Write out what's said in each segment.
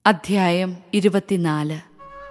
അധ്യായം ഇരുപത്തിനാല്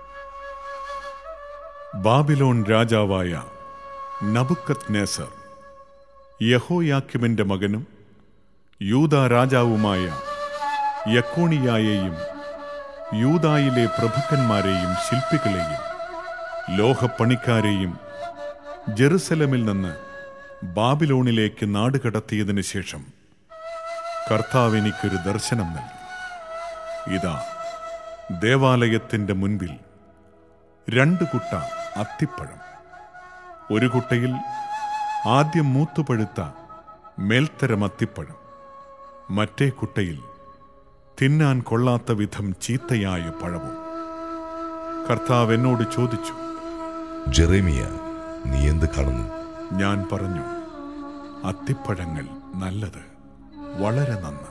ബാബിലോൺ രാജാവായ നബുക്കത് നേസർ യഹോയാക്കിമിന്റെ മകനും യൂത രാജാവുമായ യക്കോണിയായെയും യൂതായിലെ പ്രഭുക്കന്മാരെയും ശില്പികളെയും ലോഹപ്പണിക്കാരെയും ജെറുസലമിൽ നിന്ന് ബാബിലോണിലേക്ക് നാടുകടത്തിയതിനു ശേഷം കർത്താവ് എനിക്കൊരു ദർശനം നൽകി ഇതാ ദേവാലയത്തിന്റെ മുൻപിൽ രണ്ട് കുട്ട അത്തിപ്പഴം ഒരു കുട്ടയിൽ ആദ്യം മൂത്തുപഴുത്ത മേൽത്തരം അത്തിപ്പഴം മറ്റേ കുട്ടയിൽ തിന്നാൻ കൊള്ളാത്ത വിധം ചീത്തയായ പഴവും കർത്താവ് എന്നോട് ചോദിച്ചു ജെറേമിയ നീ എന്ത് കാണുന്നു ഞാൻ പറഞ്ഞു അത്തിപ്പഴങ്ങൾ നല്ലത് വളരെ നന്ന്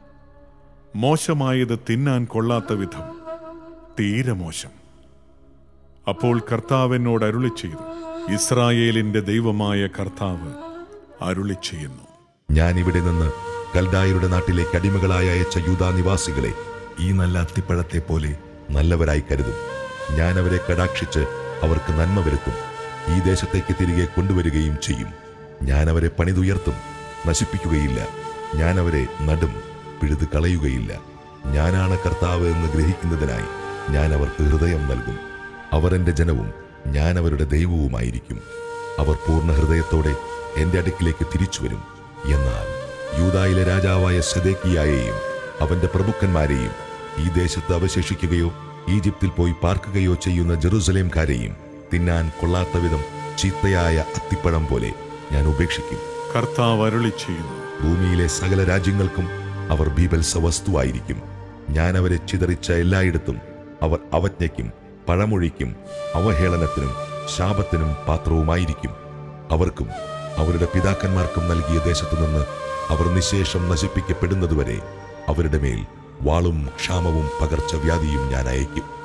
മോശമായത് തിന്നാൻ കൊള്ളാത്ത വിധം തീരെ മോശം അപ്പോൾ കർത്താവ് എന്നോട് അരുളി ചെയ്തു ഇസ്രായേലിന്റെ ദൈവമായ കർത്താവ് അരുളി ചെയ്യുന്നു ഞാൻ ഇവിടെ നിന്ന് കൽദായരുടെ നാട്ടിലേക്ക് അടിമകളായ അയച്ച യൂതാ നിവാസികളെ ഈ നല്ല അത്തിപ്പഴത്തെ പോലെ നല്ലവരായി കരുതും ഞാൻ അവരെ കടാക്ഷിച്ച് അവർക്ക് നന്മ വരുത്തും ഈ ദേശത്തേക്ക് തിരികെ കൊണ്ടുവരികയും ചെയ്യും ഞാൻ അവരെ പണിതുയർത്തും നശിപ്പിക്കുകയില്ല ഞാൻ അവരെ നടും പിഴുത് കളയുകയില്ല ഞാനാണ് കർത്താവ് എന്ന് ഗ്രഹിക്കുന്നതിനായി ഞാൻ അവർക്ക് ഹൃദയം നൽകും അവർ എന്റെ ജനവും ഞാൻ അവരുടെ ദൈവവുമായിരിക്കും അവർ പൂർണ്ണ ഹൃദയത്തോടെ എന്റെ അടുക്കിലേക്ക് തിരിച്ചു വരും എന്നാൽ യൂതായിലെ രാജാവായ സദേക്കിയായെയും അവന്റെ പ്രഭുക്കന്മാരെയും ഈ ദേശത്ത് അവശേഷിക്കുകയോ ഈജിപ്തിൽ പോയി പാർക്കുകയോ ചെയ്യുന്ന ജെറുസലേംകാരെയും തിന്നാൻ കൊള്ളാത്ത വിധം ചീത്തയായ അത്തിപ്പഴം പോലെ ഞാൻ ഉപേക്ഷിക്കും കർത്താവ് അരുളി ചെയ്യുന്നു ഭൂമിയിലെ സകല രാജ്യങ്ങൾക്കും അവർ ബീഭത്സ വസ്തുവായിരിക്കും ഞാൻ അവരെ ചിതറിച്ച എല്ലായിടത്തും അവർ അവജ്ഞയ്ക്കും പഴമൊഴിക്കും അവഹേളനത്തിനും ശാപത്തിനും പാത്രവുമായിരിക്കും അവർക്കും അവരുടെ പിതാക്കന്മാർക്കും നൽകിയ ദേശത്തു നിന്ന് അവർ നിശേഷം നശിപ്പിക്കപ്പെടുന്നതുവരെ അവരുടെ മേൽ വാളും ക്ഷാമവും പകർച്ചവ്യാധിയും ഞാൻ അയക്കും